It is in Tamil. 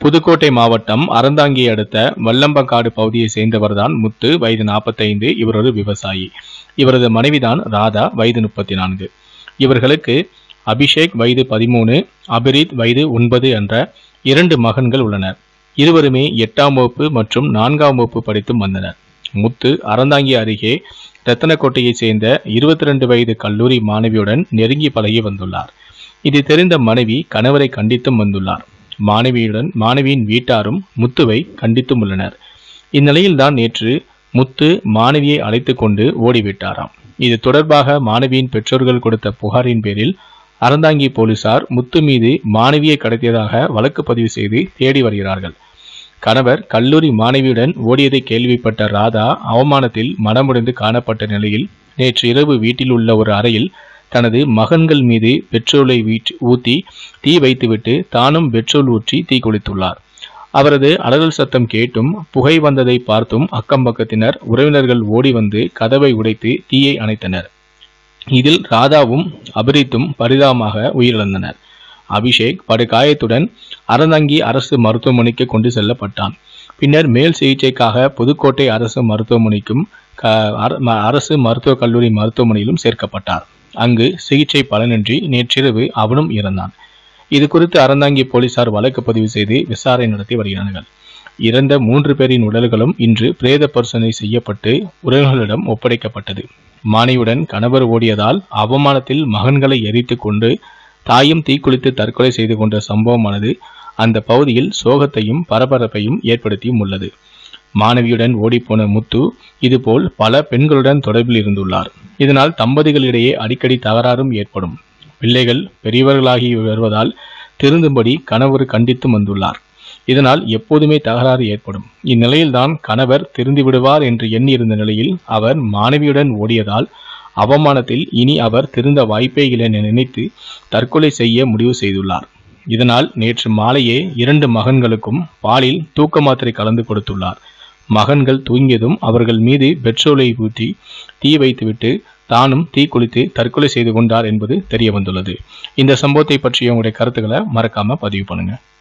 புதுக்கோட்டை மாவட்டம் அறந்தாங்கி அடுத்த வல்லம்பக்காடு பகுதியை சேர்ந்தவர்தான் முத்து வயது 45 இவர் ஒரு விவசாயி இவரது மனைவிதான் ராதா வயது முப்பத்தி நான்கு இவர்களுக்கு அபிஷேக் வயது பதிமூணு அபிரித் வயது ஒன்பது என்ற இரண்டு மகன்கள் உள்ளனர் இருவருமே எட்டாம் வகுப்பு மற்றும் நான்காம் வகுப்பு படித்தும் வந்தனர் முத்து அறந்தாங்கி அருகே ரத்தனக்கோட்டையைச் சேர்ந்த 22 வயது கல்லூரி மாணவியுடன் நெருங்கி பழகி வந்துள்ளார் இது தெரிந்த மனைவி கணவரை கண்டித்தும் வந்துள்ளார் மாணவியுடன் மாணவியின் வீட்டாரும் முத்துவை கண்டித்தும் உள்ளனர் இந்நிலையில்தான் நேற்று முத்து மாணவியை அழைத்து கொண்டு ஓடிவிட்டாராம் இது தொடர்பாக மாணவியின் பெற்றோர்கள் கொடுத்த புகாரின் பேரில் அறந்தாங்கி போலீசார் முத்து மீது மாணவியை கடத்தியதாக வழக்கு பதிவு செய்து தேடி வருகிறார்கள் கணவர் கல்லூரி மாணவியுடன் ஓடியதை கேள்விப்பட்ட ராதா அவமானத்தில் மனமுடைந்து காணப்பட்ட நிலையில் நேற்று இரவு வீட்டில் உள்ள ஒரு அறையில் தனது மகன்கள் மீது பெட்ரோலை வீட் ஊத்தி தீ வைத்துவிட்டு தானும் பெட்ரோல் ஊற்றி தீ குளித்துள்ளார் அவரது அலறல் சத்தம் கேட்டும் புகை வந்ததை பார்த்தும் அக்கம் பக்கத்தினர் உறவினர்கள் ஓடி வந்து கதவை உடைத்து தீயை அணைத்தனர் இதில் ராதாவும் அபிரித்தும் பரிதாபமாக உயிரிழந்தனர் அபிஷேக் படுகாயத்துடன் அறந்தங்கி அரசு மருத்துவமனைக்கு கொண்டு செல்லப்பட்டான் பின்னர் மேல் சிகிச்சைக்காக புதுக்கோட்டை அரசு மருத்துவமனைக்கும் க- அர- ம- அரசு மருத்துவக் கல்லூரி மருத்துவமனையிலும் சேர்க்கப்பட்டார் அங்கு சிகிச்சை பலனின்றி நேற்றிரவு அவனும் இறந்தான் இது குறித்து அறந்தாங்கி போலீசார் வழக்கு பதிவு செய்து விசாரணை நடத்தி வருகிறார்கள் இறந்த மூன்று பேரின் உடல்களும் இன்று பிரேத பரிசோதனை செய்யப்பட்டு உறவினர்களிடம் ஒப்படைக்கப்பட்டது மாணியுடன் கணவர் ஓடியதால் அவமானத்தில் மகன்களை எரித்துக் கொண்டு தாயும் தீக்குளித்து தற்கொலை செய்து கொண்ட சம்பவமானது அந்த பகுதியில் சோகத்தையும் பரபரப்பையும் ஏற்படுத்தியும் உள்ளது மாணவியுடன் ஓடிப்போன முத்து இதுபோல் பல பெண்களுடன் தொடர்பில் இருந்துள்ளார் இதனால் தம்பதிகளிடையே அடிக்கடி தகராறும் ஏற்படும் பிள்ளைகள் பெரியவர்களாகி வருவதால் திருந்தும்படி கணவர் கண்டித்தும் வந்துள்ளார் இதனால் எப்போதுமே தகராறு ஏற்படும் இந்நிலையில்தான் கணவர் திருந்து விடுவார் என்று எண்ணியிருந்த நிலையில் அவர் மாணவியுடன் ஓடியதால் அவமானத்தில் இனி அவர் திருந்த வாய்ப்பே இல்லை என நினைத்து தற்கொலை செய்ய முடிவு செய்துள்ளார் இதனால் நேற்று மாலையே இரண்டு மகன்களுக்கும் பாலில் தூக்க மாத்திரை கலந்து கொடுத்துள்ளார் மகன்கள் தூங்கியதும் அவர்கள் மீது பெட்ரோலை ஊற்றி தீ வைத்துவிட்டு தானும் தீ குளித்து தற்கொலை செய்து கொண்டார் என்பது தெரிய வந்துள்ளது இந்த சம்பவத்தை பற்றிய உங்களுடைய கருத்துக்களை மறக்காம பதிவு பண்ணுங்க